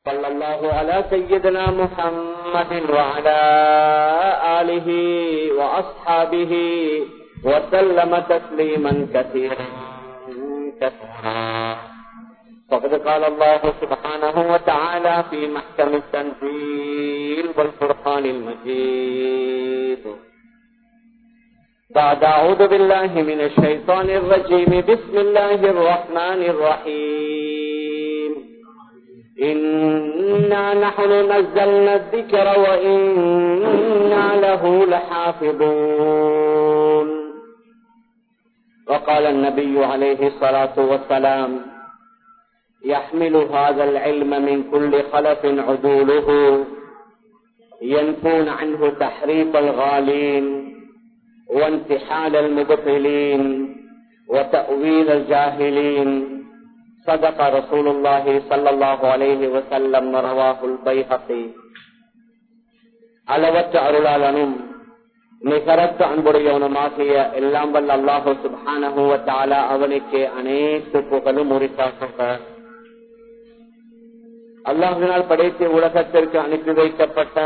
صلى الله على سيدنا محمد وعلى آله وأصحابه وسلم تسليما كثيرا كثيرا فقد قال الله سبحانه وتعالى في محكم التنزيل والفرقان المجيد بعد أعوذ بالله من الشيطان الرجيم بسم الله الرحمن الرحيم إنا نحن نزلنا الذكر وإنا له لحافظون وقال النبي عليه الصلاة والسلام يحمل هذا العلم من كل خلف عدوله ينفون عنه تحريف الغالين وانتحال المبطلين وتأويل الجاهلين صدق رسول الله صلى الله عليه وسلم رواه البيهقي அளவற்ற அருளாளனும் நிகரத்த அன்புடையவனுமாகிய எல்லாம் வல்ல அல்லாஹு சுபானகுவத்தால அவனுக்கு அனைத்து புகழும் உரித்தாக்க அல்லாஹினால் படைத்து உலகத்திற்கு அனுப்பி வைக்கப்பட்ட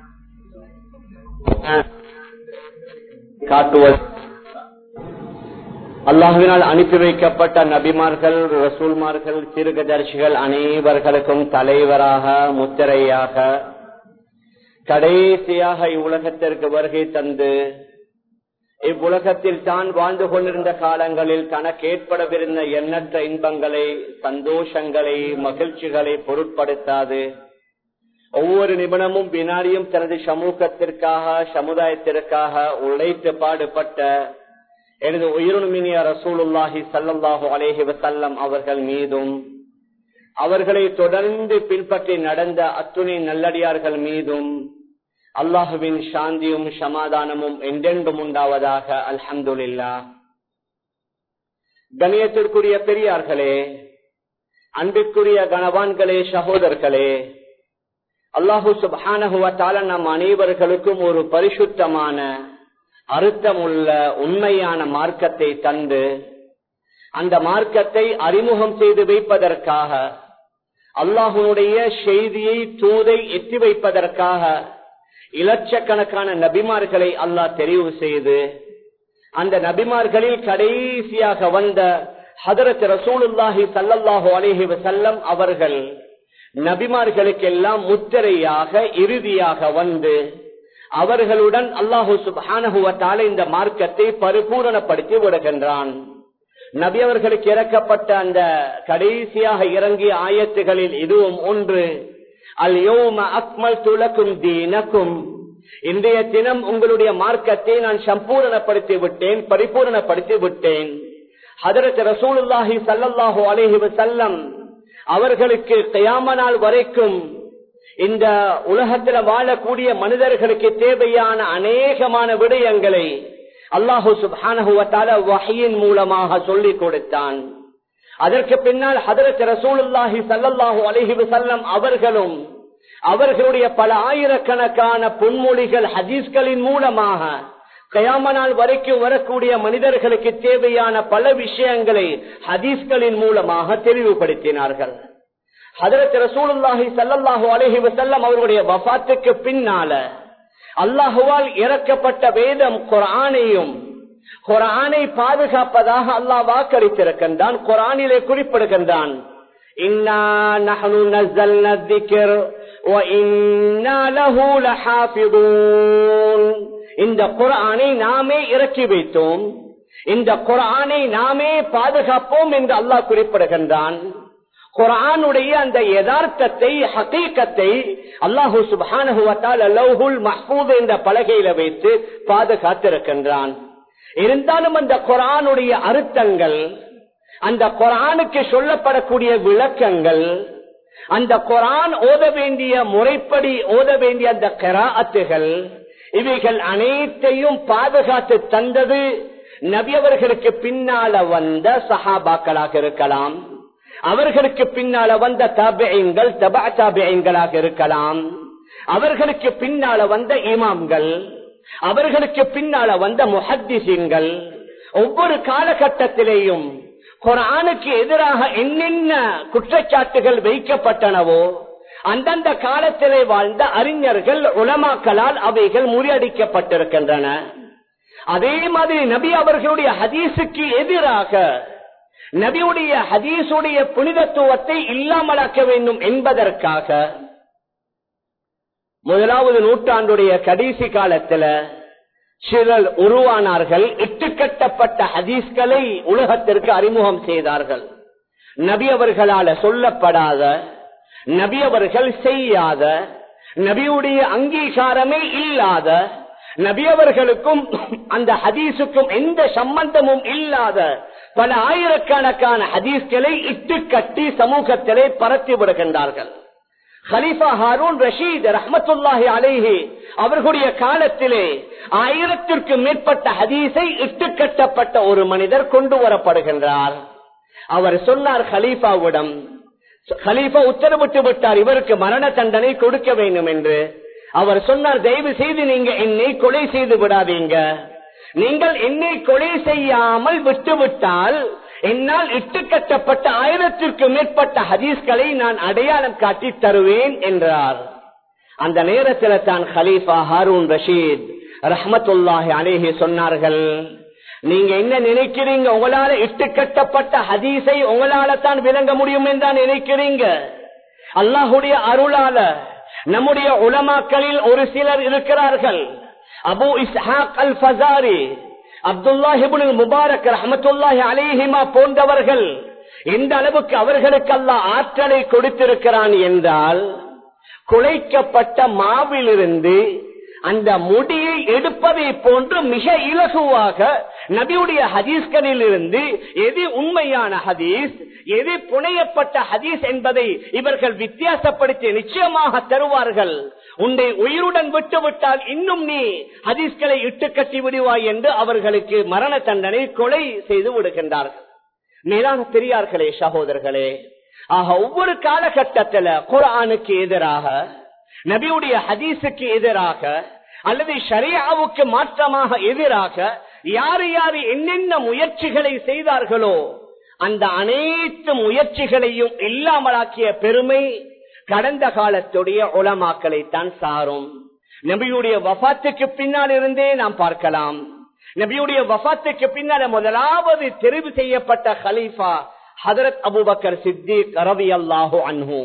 காட்டுவது அல்லாஹுவினால் அனுப்பி வைக்கப்பட்ட நபிமார்கள் ரசூல்மார்கள் சிறுகதர்சிகள் அனைவர்களுக்கும் தலைவராக முத்திரையாக கடைசியாக இவ்வுலகத்திற்கு வருகை தந்து இவ்வுலகத்தில் தான் வாழ்ந்து கொண்டிருந்த காலங்களில் தனக்கு ஏற்படவிருந்த எண்ணற்ற இன்பங்களை சந்தோஷங்களை மகிழ்ச்சிகளை பொருட்படுத்தாது ஒவ்வொரு நிபுணமும் வினாடியும் தனது சமூகத்திற்காக சமுதாயத்திற்காக உழைத்து பாடுபட்ட எனது உயிருமினிய ரசூலுல்லாஹி சல்லாஹு அலேஹி வசல்லம் அவர்கள் மீதும் அவர்களை தொடர்ந்து பின்பற்றி நடந்த அத்துணை நல்லடியார்கள் மீதும் அல்லாஹுவின் சாந்தியும் சமாதானமும் என்றென்றும் உண்டாவதாக அல்ஹம்துல்லா கணியத்திற்குரிய பெரியார்களே அன்பிற்குரிய கணவான்களே சகோதரர்களே அல்லாஹு சுபானகுவத்தால நம் அனைவர்களுக்கும் ஒரு பரிசுத்தமான அர்த்தமுள்ள உண்மையான மார்க்கத்தை தந்து அந்த மார்க்கத்தை அறிமுகம் செய்து வைப்பதற்காக அல்லாஹுடைய செய்தியை தூதை எத்தி வைப்பதற்காக இலட்சக்கணக்கான நபிமார்களை அல்லாஹ் தெரிவு செய்து அந்த நபிமார்களில் கடைசியாக வந்த ஹதரத் ரசூலுல்லாஹி சல்லல்லாஹு அலேஹி வசல்லம் அவர்கள் நபிமார்களுக்கெல்லாம் முத்திரையாக இறுதியாக வந்து அவர்களுடன் அல்லாஹு சுபானகுவத்தால இந்த மார்க்கத்தை பரிபூரணப்படுத்தி விடுகின்றான் நபி அவர்களுக்கு இறக்கப்பட்ட அந்த கடைசியாக இறங்கிய ஆயத்துகளில் இதுவும் ஒன்று அல் யோம அக்மல் துலக்கும் தீனக்கும் இன்றைய தினம் உங்களுடைய மார்க்கத்தை நான் சம்பூரணப்படுத்தி விட்டேன் பரிபூரணப்படுத்தி விட்டேன் ஹதரத் ரசூலுல்லாஹி சல்லல்லாஹு அலேஹி வசல்லம் அவர்களுக்கு கயாம நாள் வரைக்கும் இந்த உலகத்தில் வாழக்கூடிய மனிதர்களுக்கு தேவையான அநேகமான விடயங்களை அல்லாஹு சுபானகுவத்தால வகையின் மூலமாக சொல்லிக் கொடுத்தான் அதற்கு பின்னால் ஹதரத் ரசூலுல்லாஹி சல்லல்லாஹு அலஹி வசல்லம் அவர்களும் அவர்களுடைய பல ஆயிரக்கணக்கான பொன்மொழிகள் ஹதீஸ்களின் மூலமாக கயாம நாள் வரைக்கும் வரக்கூடிய மனிதர்களுக்கு தேவையான பல விஷயங்களை ஹதீஸ்களின் மூலமாக தெளிவுபடுத்தினார்கள் ஹதரத் ரசூலுல்லாஹி சல்லல்லாஹு அலஹி வசல்லம் அவர்களுடைய வபாத்துக்கு பின்னால அல்லாஹுவால் இறக்கப்பட்ட வேதம் குரானையும் குரானை பாதுகாப்பதாக அல்லாஹ் வாக்களித்திருக்கின்றான் குரானிலே குறிப்பிடுகின்றான் இந்த குரானை நாமே இறக்கி வைத்தோம் இந்த குரானை நாமே பாதுகாப்போம் என்று அல்லாஹ் குறிப்பிடுகின்றான் குரானுடைய அந்த யதார்த்தத்தை ஹக்கீக்கத்தை அல்லாஹூ சுபானுவத்தால் லவ்ஹுல் மஹூத் என்ற பலகையில வைத்து பாதுகாத்திருக்கின்றான் இருந்தாலும் அந்த குரானுடைய அர்த்தங்கள் அந்த குரானுக்கு சொல்லப்படக்கூடிய விளக்கங்கள் அந்த குரான் ஓத வேண்டிய முறைப்படி ஓத வேண்டிய அந்த கராத்துகள் இவைகள் அனைத்தையும் பாதுகாத்து தந்தது நபியவர்களுக்கு பின்னால வந்த சஹாபாக்களாக இருக்கலாம் அவர்களுக்கு பின்னால வந்த தாபியங்கள் தபா தாபியங்களாக இருக்கலாம் அவர்களுக்கு பின்னால வந்த இமாம்கள் அவர்களுக்கு பின்னால வந்த முஹத்திசிங்கள் ஒவ்வொரு காலகட்டத்திலேயும் குரானுக்கு எதிராக என்னென்ன குற்றச்சாட்டுகள் வைக்கப்பட்டனவோ அந்தந்த காலத்திலே வாழ்ந்த அறிஞர்கள் உலமாக்களால் அவைகள் முறியடிக்கப்பட்டிருக்கின்றன அதே மாதிரி நபி அவர்களுடைய ஹதீஸுக்கு எதிராக நபியுடைய ஹதீஸுடைய புனிதத்துவத்தை இல்லாமலாக்க வேண்டும் என்பதற்காக முதலாவது நூற்றாண்டுடைய கடைசி காலத்துல சிலர் உருவானார்கள் இட்டுக்கட்டப்பட்ட ஹதீஸ்களை உலகத்திற்கு அறிமுகம் செய்தார்கள் நபி அவர்களால சொல்லப்படாத நபி அவர்கள் செய்யாத நபியுடைய அங்கீகாரமே இல்லாத நபி அவர்களுக்கும் அந்த ஹதீஸுக்கும் எந்த சம்பந்தமும் இல்லாத பல ஆயிரக்கணக்கான ஹதீஸ்களை இட்டு கட்டி சமூகத்திலே பரத்தி விடுகின்றார்கள் ஹலீஃபா ஹாரூன் ரஷீத் ரஹமத்துல்லாஹி அலேஹி அவர்களுடைய காலத்திலே ஆயிரத்திற்கு மேற்பட்ட ஹதீஸை இட்டுக்கட்டப்பட்ட ஒரு மனிதர் கொண்டு வரப்படுகின்றார் அவர் சொன்னார் ஹலீஃபாவிடம் ஹலீஃபா உத்தரவிட்டு விட்டார் இவருக்கு மரண தண்டனை கொடுக்க வேண்டும் என்று அவர் சொன்னார் தயவு செய்து நீங்க என்னை கொலை செய்து விடாதீங்க நீங்கள் என்னை கொலை செய்யாமல் விட்டுவிட்டால் என்னால் இட்டுக்கட்டப்பட்ட ஆயிரத்திற்கு மேற்பட்ட ஹதீஸ்களை நான் அடையாளம் காட்டி தருவேன் என்றார் அந்த நேரத்தில் தான் ஹலீஃபா ஹாரூன் ரஷீத் ரஹமத்துல்லாஹி அலேஹி சொன்னார்கள் நீங்க என்ன நினைக்கிறீங்க உங்களால இட்டுக்கட்டப்பட்ட ஹதீஸை உங்களால தான் விளங்க முடியும் என்றா நினைக்கிறீங்க அல்லாஹுடைய அருளால நம்முடைய உலமாக்களில் ஒரு சிலர் இருக்கிறார்கள் Abu Ishaq al Fazari Abdullah ibn al Mubarak ரஹமத்துல்லாஹி அலேஹிமா போன்றவர்கள் எந்த அளவுக்கு அவர்களுக்கு அல்லாஹ் ஆற்றலை கொடுத்திருக்கிறான் என்றால் குலைக்கப்பட்ட மாவிலிருந்து அந்த முடியை எடுப்பதை போன்று மிக இலகுவாக நபியுடைய ஹதீஸ்களில் இருந்து எது உண்மையான ஹதீஸ் எது புனையப்பட்ட ஹதீஸ் என்பதை இவர்கள் வித்தியாசப்படுத்தி நிச்சயமாக தருவார்கள் உன்னை உயிருடன் விட்டுவிட்டால் இன்னும் நீ ஹதீஸ்களை இட்டு கட்டி விடுவாய் என்று அவர்களுக்கு மரண தண்டனை கொலை செய்து விடுகின்றார்கள் மேலான பெரியார்களே சகோதரர்களே ஆக ஒவ்வொரு காலகட்டத்தில் குரானுக்கு எதிராக நபியுடைய ஹதீஸுக்கு எதிராக அல்லது ஷரியாவுக்கு மாற்றமாக எதிராக யார் யார் என்னென்ன முயற்சிகளை செய்தார்களோ அந்த அனைத்து முயற்சிகளையும் இல்லாமலாக்கிய பெருமை கடந்த காலத்துடைய உலமாக்களை தான் சாரும் நபியுடைய வபாத்துக்கு பின்னால் இருந்தே நாம் பார்க்கலாம் நபியுடைய வபாத்துக்கு பின்னால முதலாவது தெரிவு செய்யப்பட்ட ஹலீஃபா ஹதரத் அபுபக்கர் சித்திக் ரவி அல்லாஹு அன்ஹூ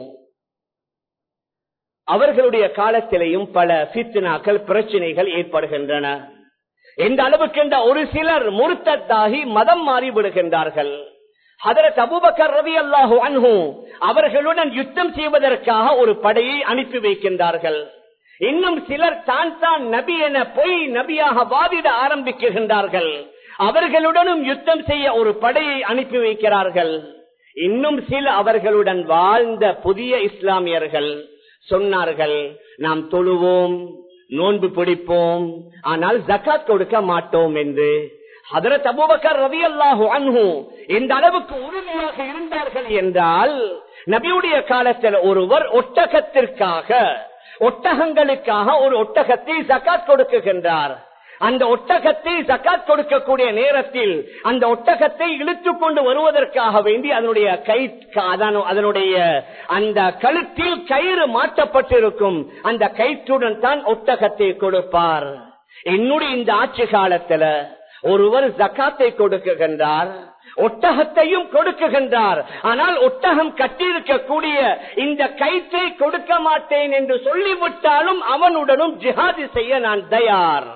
அவர்களுடைய காலத்திலேயும் பல பித்னாக்கள் பிரச்சனைகள் ஏற்படுகின்றன எந்த அளவுக்கு என்ற ஒரு சிலர் முருத்தத்தாகி மதம் மாறி விடுகின்றார்கள் ஹதரத் அபுபக்கர் ரவி அல்லாஹு அன்ஹூ அவர்களுடன் யுத்தம் செய்வதற்காக ஒரு படையை அனுப்பி வைக்கின்றார்கள் இன்னும் சிலர் தான் தான் நபி என பொய் நபியாக வாதிட ஆரம்பிக்கின்றார்கள் அவர்களுடனும் யுத்தம் செய்ய ஒரு படையை அனுப்பி வைக்கிறார்கள் இன்னும் சில அவர்களுடன் வாழ்ந்த புதிய இஸ்லாமியர்கள் சொன்னார்கள் நாம் தொழுவோம் நோன்பு பிடிப்போம் ஆனால் ஜக்காத் கொடுக்க மாட்டோம் என்று ஹதரத் அபுபக்கர் ரவி அல்லாஹு அன்ஹு இந்த அளவுக்கு உறுதியாக இருந்தார்கள் என்றால் நபியுடைய காலத்தில் ஒருவர் ஒட்டகத்திற்காக ஒட்டகங்களுக்காக ஒரு ஒட்டகத்தை ஜக்காத் கொடுக்குகின்றார் அந்த ஒட்டகத்தை ஜக்காத் கொடுக்கக்கூடிய நேரத்தில் அந்த ஒட்டகத்தை இழுத்து கொண்டு வருவதற்காக வேண்டி அதனுடைய கை அதனுடைய அந்த கழுத்தில் கயிறு மாற்றப்பட்டிருக்கும் அந்த கயிற்றுடன் தான் ஒட்டகத்தை கொடுப்பார் என்னுடைய இந்த ஆட்சி காலத்துல ஒருவர் ஜக்காத்தை கொடுக்குகின்றார் ஒட்டகத்தையும் கொடுக்குகின்றார் ஆனால் ஒட்டகம் கட்டியிருக்கக்கூடிய இந்த கயிற்றை கொடுக்க மாட்டேன் என்று சொல்லிவிட்டாலும் அவனுடனும் ஜிஹாதி செய்ய நான் தயார்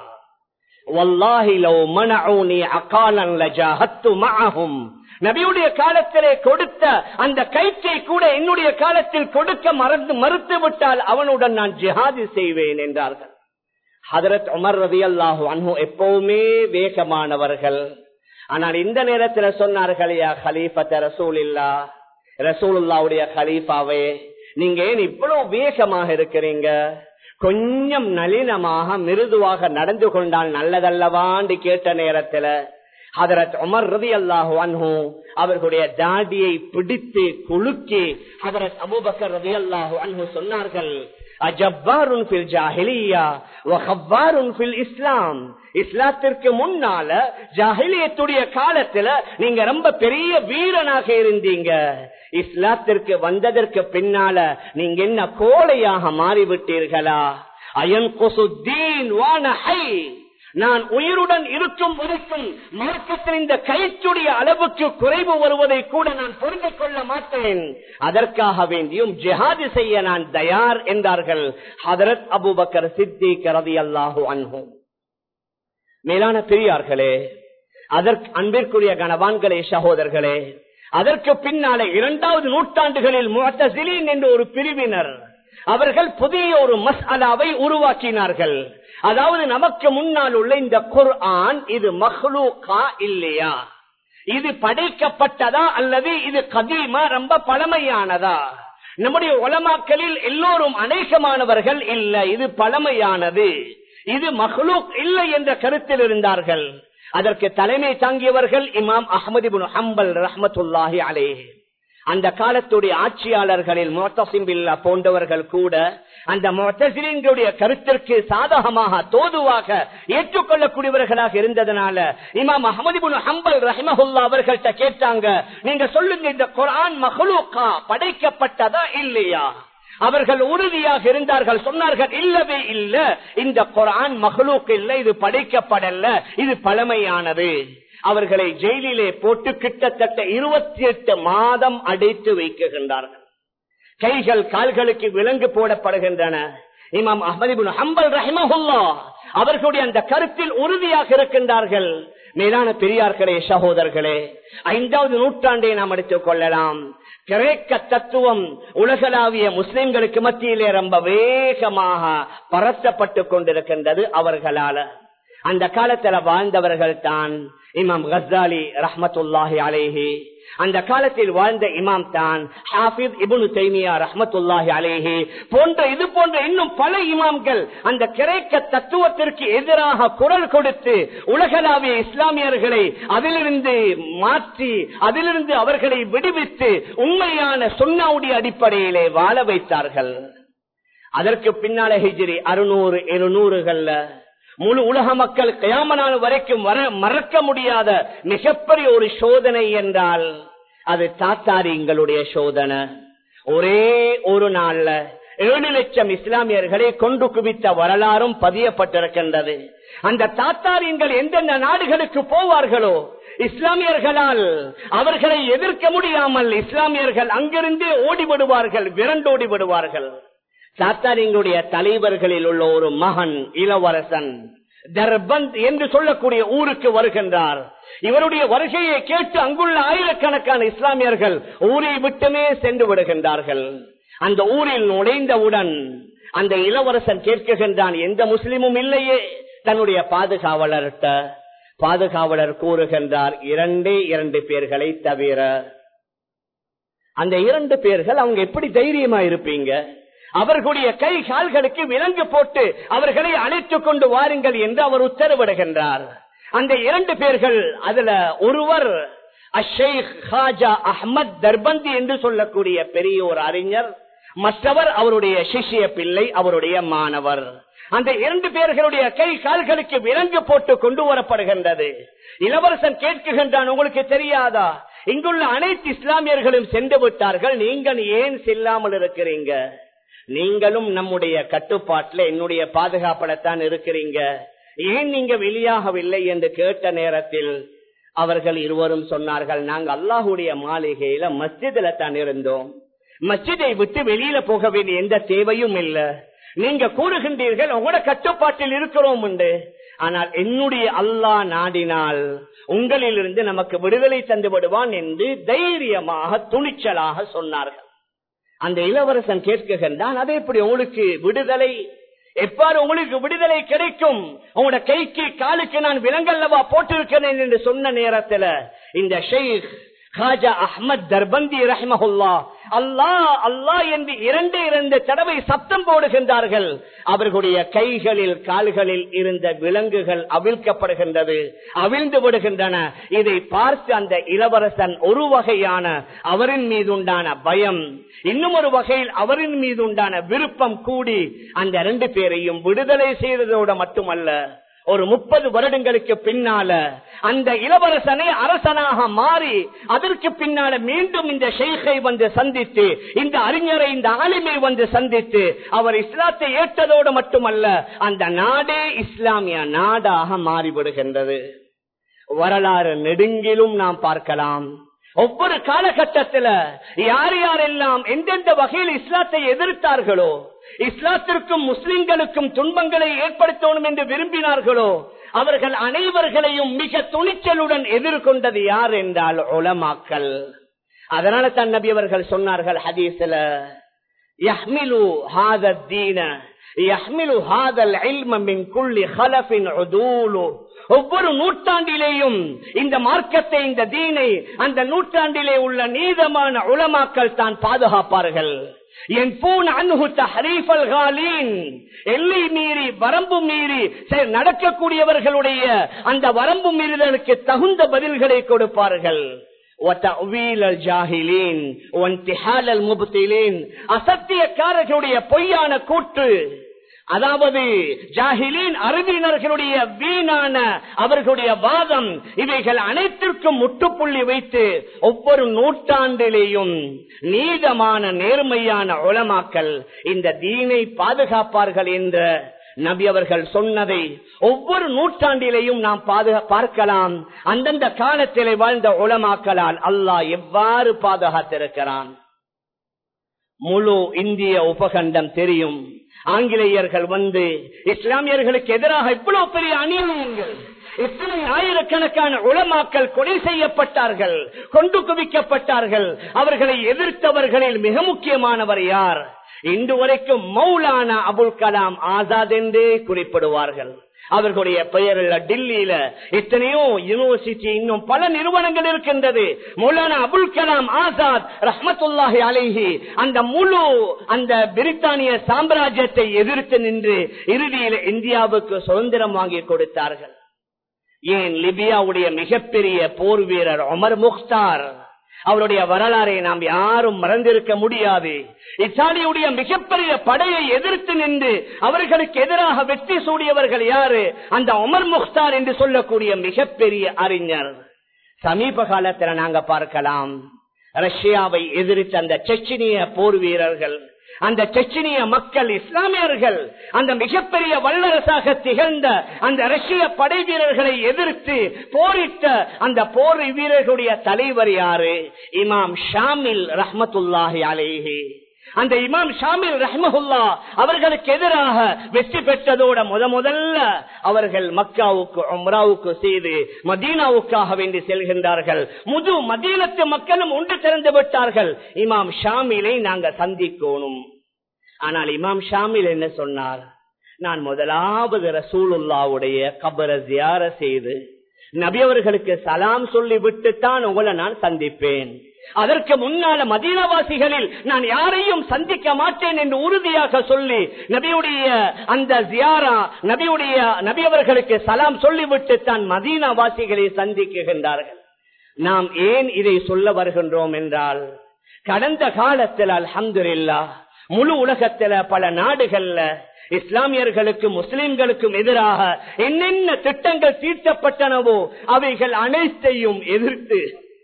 நபியுடைய காலத்திலே கொடுத்த அந்த கயிற்றை கூட என்னுடைய காலத்தில் கொடுக்க மறந்து மறுத்து விட்டால் அவனுடன் நான் ஜிஹாதி செய்வேன் என்றார்கள் ஹதரத் உமர் ரதி அல்லாஹு அன்ஹு எப்பவுமே வேகமானவர்கள் ஆனால் இந்த நேரத்தில் சொன்னார்கள் யா ஹலீஃபத்த ரசூல் இல்லா ரசூலுல்லாவுடைய ஹலீஃபாவே நீங்க ஏன் இவ்வளவு வேகமாக இருக்கிறீங்க கொஞ்சம் நளினமாக மிருதுவாக நடந்து கொண்டால் நல்லதல்லவான்னு கேட்ட நேரத்துல ஹதரத் உமர் ரதி அல்லாஹு அன்ஹு அவர்களுடைய தாடியை பிடித்து குலுக்கி ஹதரத் அபுபக்கர் ரதி அல்லாஹு அன்ஹு சொன்னார்கள் அஜப்பாருன் ஃபில் ஜாஹிலியா வஹப்பாருன் ஃபில் இஸ்லாம் இஸ்லாத்திற்கு முன்னால ஜாகிலியத்துடைய காலத்துல நீங்க ரொம்ப பெரிய வீரனாக இருந்தீங்க இஸ்லாத்திற்கு வந்ததற்கு பின்னால நீங்க என்ன கோழையாக மாறிவிட்டீர்களா அயன் கொசுத்தீன் வானஹை நான் உயிருடன் இருக்கும் வரைக்கும் மார்க்கத்தில் இந்த கயிற்றுடைய அளவுக்கு குறைவு வருவதை கூட நான் புரிந்து கொள்ள மாட்டேன் அதற்காக வேண்டியும் ஜிஹாது செய்ய நான் தயார் என்றார்கள் ஹதரத் அபுபக்கர் சித்தி கரதி அல்லாஹு அன்ஹும் மேலான பெரியார்களே அதற்கு அன்பிற்குரிய கணவான்களே சகோதரர்களே அதற்கு பின்னாலே இரண்டாவது நூற்றாண்டுகளில் முத்தசிலின் என்ற ஒரு பிரிவினர் அவர்கள் புதிய ஒரு மசாலாவை உருவாக்கினார்கள் அதாவது நமக்கு முன்னால் உள்ள இந்த குர்ஆன் இது மஹ்லூக்கா இல்லையா இது படைக்கப்பட்டதா அல்லது இது கதீமா ரொம்ப பழமையானதா நம்முடைய உலமாக்களில் எல்லோரும் அநேகமானவர்கள் இல்ல இது பழமையானது இது மஹ்லூக் இல்லை என்ற கருத்தில் இருந்தார்கள் அதற்கு தலைமை தாங்கியவர்கள் இமாம் அஹமது ஹம்பல் ரஹமத்துல்லாஹி அலே அந்த காலத்துடைய ஆட்சியாளர்களில் மோத்தசிம்பில்லா போன்றவர்கள் கூட அந்த மொத்தசிலின்களுடைய கருத்திற்கு சாதகமாக தோதுவாக ஏற்றுக்கொள்ளக்கூடியவர்களாக இருந்ததுனால இமாம் அஹமது ஹம்பல் ரஹமஹுல்லா அவர்கள்ட்ட கேட்டாங்க நீங்க சொல்லுங்க இந்த குரான் மஹலூக்கா படைக்கப்பட்டதா இல்லையா அவர்கள் உறுதியாக இருந்தார்கள் சொன்னார்கள் இல்லவே இல்ல இந்த குரான் மகளூக்கு இல்ல இது படைக்கப்படல இது பழமையானது அவர்களை ஜெயிலிலே போட்டு கிட்டத்தட்ட இருபத்தி எட்டு மாதம் அடைத்து வைக்குகின்றார்கள் கைகள் கால்களுக்கு விலங்கு போடப்படுகின்றன இமாம் அஹமது ஹம்பல் ரஹிமஹுல்லா அவர்களுடைய அந்த கருத்தில் உறுதியாக இருக்கின்றார்கள் மேலான பெரியார்களே சகோதரர்களே ஐந்தாவது நூற்றாண்டை நாம் எடுத்துக் கொள்ளலாம் கிரேக்க தத்துவம் உலகளாவிய முஸ்லிம்களுக்கு மத்தியிலே ரொம்ப வேகமாக பரத்தப்பட்டு கொண்டிருக்கின்றது அவர்களால அந்த காலத்துல வாழ்ந்தவர்கள் தான் இமாம் கசாலி ரஹமத்துல்லாஹி அலேஹி அந்த காலத்தில் வாழ்ந்த இமாம் தான் ஹாஃபித் இபுனு தைமியா ரஹமத்துல்லாஹி அலேஹி போன்ற இது போன்ற இன்னும் பல இமாம்கள் அந்த கிரேக்க தத்துவத்திற்கு எதிராக குரல் கொடுத்து உலகளாவிய இஸ்லாமியர்களை அதிலிருந்து மாற்றி அதிலிருந்து அவர்களை விடுவித்து உண்மையான சொன்னாவுடைய அடிப்படையிலே வாழ வைத்தார்கள் அதற்கு பின்னால ஹிஜிரி அறுநூறு இருநூறுகள்ல முழு உலக மக்கள் கயாமனான வரைக்கும் வர மறக்க முடியாத மிகப்பெரிய ஒரு சோதனை என்றால் அது தாத்தாரிங்களுடைய சோதனை ஒரே ஒரு நாள்ல ஏழு லட்சம் இஸ்லாமியர்களை கொண்டு குவித்த வரலாறும் பதியப்பட்டிருக்கின்றது அந்த தாத்தாரியங்கள் எந்தெந்த நாடுகளுக்கு போவார்களோ இஸ்லாமியர்களால் அவர்களை எதிர்க்க முடியாமல் இஸ்லாமியர்கள் அங்கிருந்தே ஓடிவிடுவார்கள் விரண்டோடி விடுவார்கள் சாத்தாரிங்களுடைய தலைவர்களில் உள்ள ஒரு மகன் இளவரசன் தர்பந்த் என்று சொல்லக்கூடிய ஊருக்கு வருகின்றார் இவருடைய வருகையை கேட்டு அங்குள்ள ஆயிரக்கணக்கான இஸ்லாமியர்கள் ஊரை விட்டுமே சென்று விடுகின்றார்கள் அந்த ஊரில் நுழைந்தவுடன் அந்த இளவரசன் கேட்கின்றான் எந்த முஸ்லிமும் இல்லையே தன்னுடைய பாதுகாவலர்கிட்ட பாதுகாவலர் கூறுகின்றார் இரண்டே இரண்டு பேர்களை தவிர அந்த இரண்டு பேர்கள் அவங்க எப்படி தைரியமா இருப்பீங்க அவர்களுடைய கை கால்களுக்கு விலங்கு போட்டு அவர்களை அழைத்துக் கொண்டு வாருங்கள் என்று அவர் உத்தரவிடுகின்றார் அந்த இரண்டு பேர்கள் அதுல ஒருவர் அஷேக் ஹாஜா அஹமத் தர்பந்தி என்று சொல்லக்கூடிய பெரிய ஒரு அறிஞர் மற்றவர் அவருடைய சிஷிய பிள்ளை அவருடைய மாணவர் அந்த இரண்டு பேர்களுடைய கை கால்களுக்கு விலங்கு போட்டு கொண்டு வரப்படுகின்றது இளவரசன் கேட்குகின்றான் உங்களுக்கு தெரியாதா இங்குள்ள அனைத்து இஸ்லாமியர்களும் சென்று விட்டார்கள் நீங்கள் ஏன் செல்லாமல் இருக்கிறீங்க நீங்களும் நம்முடைய கட்டுப்பாட்டுல என்னுடைய பாதுகாப்படத்தான் இருக்கிறீங்க ஏன் நீங்க வெளியாகவில்லை என்று கேட்ட நேரத்தில் அவர்கள் இருவரும் சொன்னார்கள் நாங்கள் அல்லாஹுடைய மாளிகையில மஸ்ஜிதுல தான் இருந்தோம் மஸ்ஜிதை விட்டு வெளியில போக வேண்டிய எந்த தேவையும் இல்ல நீங்க கூறுகின்றீர்கள் உங்களோட கட்டுப்பாட்டில் இருக்கிறோம் உண்டு ஆனால் என்னுடைய அல்லாஹ் நாடினால் உங்களிலிருந்து நமக்கு விடுதலை தந்து விடுவான் என்று தைரியமாக துணிச்சலாக சொன்னார்கள் அந்த இளவரசன் கேட்குகின்றான் அதே எப்படி உங்களுக்கு விடுதலை எப்பாறு உங்களுக்கு விடுதலை கிடைக்கும் உங்களோட கைக்கு காலுக்கு நான் விலங்கல்லவா போட்டிருக்கிறேன் என்று சொன்ன நேரத்துல இந்த ஷெய்க் காஜா அஹமத் தர்பந்தி ரஹ்மஹுல்லா அல்லாஹ் அல்லாஹ் என்று இரண்டு இரண்டு தடவை சத்தம் போடுகின்றார்கள் அவர்களுடைய கைகளில் கால்களில் இருந்த விலங்குகள் அவிழ்க்கப்படுகின்றது அவிழ்ந்து விடுகின்றன இதை பார்த்து அந்த இளவரசன் ஒரு வகையான அவரின் மீது உண்டான பயம் இன்னும் ஒரு வகையில் அவரின் மீது உண்டான விருப்பம் கூடி அந்த ரெண்டு பேரையும் விடுதலை செய்ததோடு மட்டுமல்ல ஒரு முப்பது வருடங்களுக்கு பின்னால அந்த இளவரசனை அரசனாக மாறி அதற்கு பின்னால மீண்டும் இந்த ஷெய்கை வந்து சந்தித்து இந்த அறிஞரை இந்த ஆளுமை வந்து சந்தித்து அவர் இஸ்லாத்தை ஏற்றதோடு மட்டுமல்ல அந்த நாடே இஸ்லாமிய நாடாக மாறிவிடுகின்றது வரலாறு நெடுங்கிலும் நாம் பார்க்கலாம் ஒவ்வொரு காலகட்டத்தில் யார் யாரெல்லாம் எந்தெந்த வகையில் இஸ்லாத்தை எதிர்த்தார்களோ இஸ்லாத்திற்கும் முஸ்லிம்களுக்கும் துன்பங்களை ஏற்படுத்தணும் என்று விரும்பினார்களோ அவர்கள் அனைவர்களையும் மிக துணிச்சலுடன் எதிர்கொண்டது யார் என்றால் உலமாக்கல் அதனால தான் நபி அவர்கள் சொன்னார்கள் ஹதீஸ்ல யஹ்மிலு ஹாத தீன யஹ்மிலு ஹாதல் இல்ம மின் குல்லி ஹலஃபின் உதூலு ஒவ்வொரு நூற்றாண்டிலேயும் இந்த மார்க்கத்தை இந்த தீனை அந்த நூற்றாண்டிலே உள்ள நீதமான உளமாக்கல் தான் பாதுகாப்பார்கள் என் பூன் அணுகு தஹரீஃபல் காலீன் எல்லை மீறி வரம்பு மீறி நடக்கக்கூடியவர்களுடைய அந்த வரம்பு மீறுதலுக்கு தகுந்த பதில்களை கொடுப்பார்கள் அசத்தியக்காரர்களுடைய பொய்யான கூற்று அதாவது ஜாஹிலீன் அறிவியினர்களுடைய வீணான அவர்களுடைய வாதம் இவைகள் அனைத்திற்கும் முட்டுப்புள்ளி வைத்து ஒவ்வொரு நூற்றாண்டிலேயும் நீதமான நேர்மையான உளமாக்கல் இந்த தீனை பாதுகாப்பார்கள் என்ற நபி அவர்கள் சொன்னதை ஒவ்வொரு நூற்றாண்டிலேயும் நாம் பார்க்கலாம் அந்தந்த காலத்திலே வாழ்ந்த உளமாக்கலால் அல்லாஹ் எவ்வாறு பாதுகாத்திருக்கிறான் முழு இந்திய உபகண்டம் தெரியும் ஆங்கிலேயர்கள் வந்து இஸ்லாமியர்களுக்கு எதிராக இவ்வளவு பெரிய அநியாயங்கள் எத்தனை ஆயிரக்கணக்கான உளமாக்கல் கொலை செய்யப்பட்டார்கள் கொண்டு குவிக்கப்பட்டார்கள் அவர்களை எதிர்த்தவர்களில் மிக முக்கியமானவர் யார் இன்று வரைக்கும் மௌலானா அபுல் கலாம் ஆசாத் என்றே குறிப்பிடுவார்கள் அவர்களுடைய பெயரில் டில்லியில எத்தனையோ யூனிவர்சிட்டி இன்னும் பல நிறுவனங்கள் இருக்கின்றது மௌலானா அபுல் கலாம் ஆசாத் ரஹமத்துல்லாஹி அலைஹி அந்த முழு அந்த பிரித்தானிய சாம்ராஜ்யத்தை எதிர்த்து நின்று இறுதியில் இந்தியாவுக்கு சுதந்திரம் வாங்கி கொடுத்தார்கள் ஏன் லிபியாவுடைய மிகப்பெரிய போர் வீரர் ஒமர் முக்தார் அவருடைய வரலாறை நாம் யாரும் மறந்திருக்க முடியாது இத்தாலியுடைய மிகப்பெரிய படையை எதிர்த்து நின்று அவர்களுக்கு எதிராக வெற்றி சூடியவர்கள் யாரு அந்த ஒமர் முக்தார் என்று சொல்லக்கூடிய மிகப்பெரிய அறிஞர் சமீப காலத்துல நாங்க பார்க்கலாம் ரஷ்யாவை எதிர்த்த அந்த செச்சினிய போர் வீரர்கள் அந்த செச்சினிய மக்கள் இஸ்லாமியர்கள் அந்த மிகப்பெரிய வல்லரசாக திகழ்ந்த அந்த ரஷ்ய படை வீரர்களை எதிர்த்து போரிட்ட அந்த போர் வீரர்களுடைய தலைவர் யாரு இமாம் ஷாமில் ரஹமத்துல்லாஹி அலேஹி அந்த இமாம் ஷாமில் ரஹ்மஹுல்லா அவர்களுக்கு எதிராக வெற்றி பெற்றதோட முத முதல்ல அவர்கள் மக்காவுக்கு உம்ராவுக்கு செய்து மதீனாவுக்காக வேண்டி செல்கின்றார்கள் முது மதீனத்து மக்களும் ஒன்று திறந்து விட்டார்கள் இமாம் ஷாமிலை நாங்க சந்திக்கணும் ஆனால் இமாம் ஷாமில் என்ன சொன்னார் நான் முதலாவது ரசூலுல்லாவுடைய கபர ஜியார செய்து நபியவர்களுக்கு சலாம் சொல்லி விட்டுத்தான் உங்களை நான் சந்திப்பேன் அதற்கு முன்னால மதீனவாசிகளில் நான் யாரையும் சந்திக்க மாட்டேன் என்று உறுதியாக சொல்லி நபியுடைய அந்த ஜியாரா நபியுடைய நபியவர்களுக்கு சலாம் சொல்லிவிட்டு தான் மதீனவாசிகளை சந்திக்குகின்றார்கள் நாம் ஏன் இதை சொல்ல வருகின்றோம் என்றால் கடந்த காலத்தில் அல்ஹம்துல்லா முழு உலகத்துல பல நாடுகள்ல இஸ்லாமியர்களுக்கும் முஸ்லிம்களுக்கும் எதிராக என்னென்ன திட்டங்கள் தீர்த்தப்பட்டனவோ அவைகள் அனைத்தையும் எதிர்த்து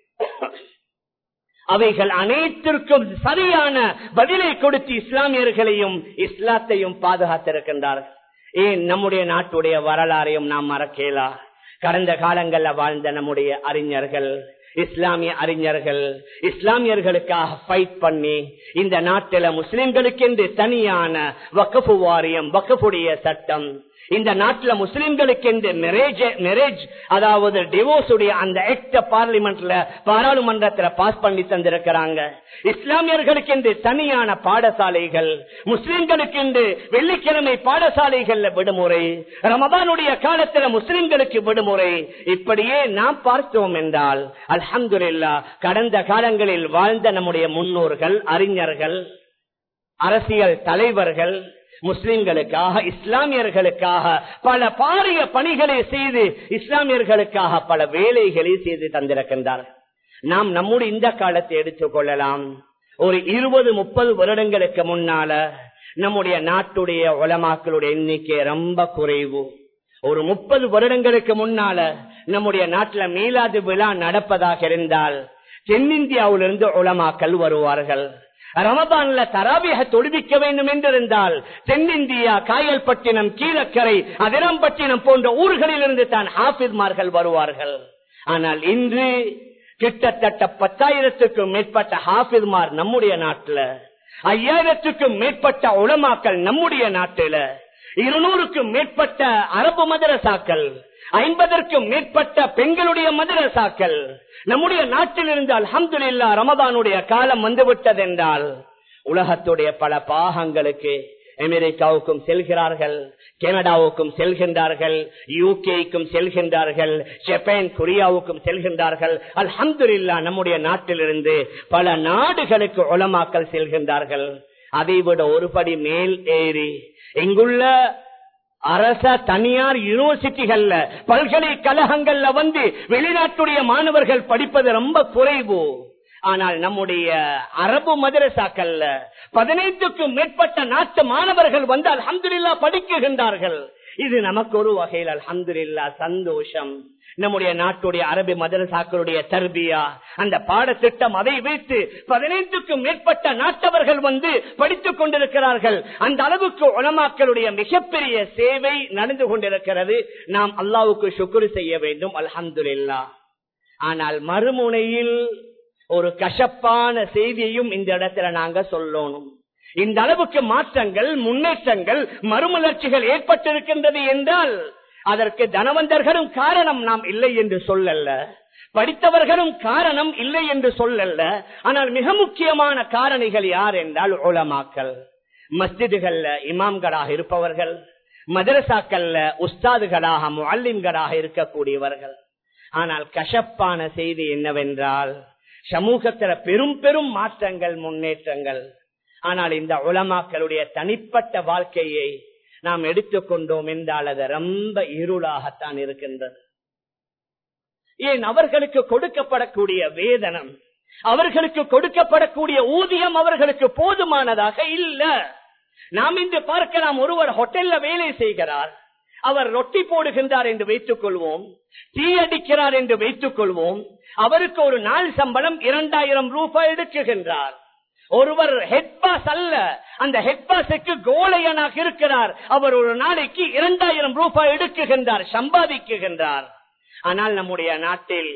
அவைகள் அனைத்திற்கும் சரியான பதிலை கொடுத்து இஸ்லாமியர்களையும் இஸ்லாத்தையும் பாதுகாத்திருக்கின்றார்கள் ஏன் நம்முடைய நாட்டுடைய வரலாறையும் நாம் மறக்கலா கடந்த காலங்கள்ல வாழ்ந்த நம்முடைய அறிஞர்கள் இஸ்லாமிய அறிஞர்கள் இஸ்லாமியர்களுக்காக ஃபைட் பண்ணி இந்த நாட்டில முஸ்லிம்களுக்கு என்று தனியான வக்கஃபு வாரியம் வக்கஃபுடைய சட்டம் இந்த நாட்டில் முஸ்லிம்களுக்கு என்று மேரேஜ் அதாவது டிவோர்ஸ் உடைய அந்த ஆக்ட பார்லிமெண்ட்ல பாராளுமன்றத்தில் பாஸ் பண்ணி தந்திருக்கிறாங்க இஸ்லாமியர்களுக்கு என்று தனியான பாடசாலைகள் முஸ்லிம்களுக்கு என்று வெள்ளிக்கிழமை பாடசாலைகள்ல விடுமுறை ரமதானுடைய காலத்துல முஸ்லிம்களுக்கு விடுமுறை இப்படியே நாம் பார்த்தோம் என்றால் அல்ஹம்துல்லா கடந்த காலங்களில் வாழ்ந்த நம்முடைய முன்னோர்கள் அறிஞர்கள் அரசியல் தலைவர்கள் முஸ்லிம்களுக்காக இஸ்லாமியர்களுக்காக பல பாரிய பணிகளை செய்து இஸ்லாமியர்களுக்காக பல வேலைகளை செய்து தந்திருக்கின்றார்கள் நாம் நம்முடைய இந்த காலத்தை எடுத்துக் கொள்ளலாம் ஒரு இருபது முப்பது வருடங்களுக்கு முன்னால நம்முடைய நாட்டுடைய உலமாக்களுடைய எண்ணிக்கை ரொம்ப குறைவு ஒரு முப்பது வருடங்களுக்கு முன்னால நம்முடைய நாட்டுல மீலாது விழா நடப்பதாக இருந்தால் தென்னிந்தியாவிலிருந்து உளமாக்கல் வருவார்கள் ரமதான்ல தராபிக தொழுவிக்க வேண்டும் என்றிருந்தால் தென்னிந்தியா காயல்பட்டினம் கீழக்கரை அதிரம்பட்டினம் போன்ற ஊர்களில் இருந்து தான் ஹாபித்மார்கள் வருவார்கள் ஆனால் இன்று கிட்டத்தட்ட பத்தாயிரத்துக்கும் மேற்பட்ட ஹாபித்மார் நம்முடைய நாட்டுல ஐயாயிரத்துக்கும் மேற்பட்ட உளமாக்கல் நம்முடைய நாட்டில இருநூறுக்கும் மேற்பட்ட அரபு மதரசாக்கள் ஐம்பதற்கும் மேற்பட்ட பெண்களுடைய மதரசாக்கள் நம்முடைய நாட்டில் இருந்து அல்ஹம்துல்லா ரமதானுடைய காலம் வந்துவிட்டது என்றால் உலகத்துடைய பல பாகங்களுக்கு அமெரிக்காவுக்கும் செல்கிறார்கள் கனடாவுக்கும் செல்கின்றார்கள் யூகேக்கும் செல்கின்றார்கள் ஜப்பான் கொரியாவுக்கும் செல்கின்றார்கள் அல்ஹம்துல்லா நம்முடைய நாட்டிலிருந்து பல நாடுகளுக்கு உளமாக்கல் செல்கின்றார்கள் அதைவிட ஒருபடி மேல் ஏறி இங்குள்ள அரச தனியார் யூனிவர்சிட்டிகள்ல பல்கலைக்கழகங்கள்ல வந்து வெளிநாட்டுடைய மாணவர்கள் படிப்பது ரொம்ப குறைவு ஆனால் நம்முடைய அரபு மதரசாக்கள்ல பதினைந்துக்கும் மேற்பட்ட நாட்டு மாணவர்கள் வந்து அல்ஹம்துல்லா படிக்குகின்றார்கள் இது நமக்கு ஒரு வகையில் அல்ஹம்துல்லா சந்தோஷம் நம்முடைய நாட்டுடைய அரபி மதரசாக்களுடைய தர்பியா அந்த பாடத்திட்டம் அதை வைத்து பதினைந்துக்கும் மேற்பட்ட நாட்டவர்கள் வந்து படித்துக் கொண்டிருக்கிறார்கள் அந்த அளவுக்கு உலமாக்களுடைய மிகப்பெரிய சேவை நடந்து கொண்டிருக்கிறது நாம் அல்லாவுக்கு சுக்குரு செய்ய வேண்டும் அல்ஹம்துல்லா ஆனால் மறுமுனையில் ஒரு கசப்பான செய்தியையும் இந்த இடத்துல நாங்க சொல்லணும் இந்த அளவுக்கு மாற்றங்கள் முன்னேற்றங்கள் மறுமலர்ச்சிகள் ஏற்பட்டிருக்கின்றது என்றால் அதற்கு தனவந்தர்களும் காரணம் நாம் இல்லை என்று சொல்லல்ல படித்தவர்களும் காரணம் இல்லை என்று சொல்லல்ல ஆனால் மிக முக்கியமான காரணிகள் யார் என்றால் உலமாக்கல் மஸ்ஜிதுகள்ல இமாம்களாக இருப்பவர்கள் மதரசாக்கள்ல உஸ்தாதுகளாக முல்லிம்களாக இருக்கக்கூடியவர்கள் ஆனால் கசப்பான செய்தி என்னவென்றால் சமூகத்துல பெரும் பெரும் மாற்றங்கள் முன்னேற்றங்கள் ஆனால் இந்த உலமாக்களுடைய தனிப்பட்ட வாழ்க்கையை நாம் எடுத்துக்கொண்டோம் என்றால் அது ரொம்ப இருளாகத்தான் இருக்கின்றது ஏன் அவர்களுக்கு கொடுக்கப்படக்கூடிய வேதனம் அவர்களுக்கு கொடுக்கப்படக்கூடிய ஊதியம் அவர்களுக்கு போதுமானதாக இல்ல நாம் இன்று பார்க்கலாம் ஒருவர் ஹோட்டல்ல வேலை செய்கிறார் அவர் ரொட்டி போடுகின்றார் என்று வைத்துக் கொள்வோம் டீ அடிக்கிறார் என்று வைத்துக் கொள்வோம் அவருக்கு ஒரு நாள் சம்பளம் இரண்டாயிரம் ரூபாய் எடுக்குகின்றார் ஒருவர் ஹெட்பாஸ் அல்ல அந்த ஹெட்பாஸுக்கு கோலையனாக இருக்கிறார் அவர் ஒரு நாளைக்கு இரண்டாயிரம் ரூபாய் எடுக்குகின்றார் சம்பாதிக்குகின்றார் ஆனால் நம்முடைய நாட்டில்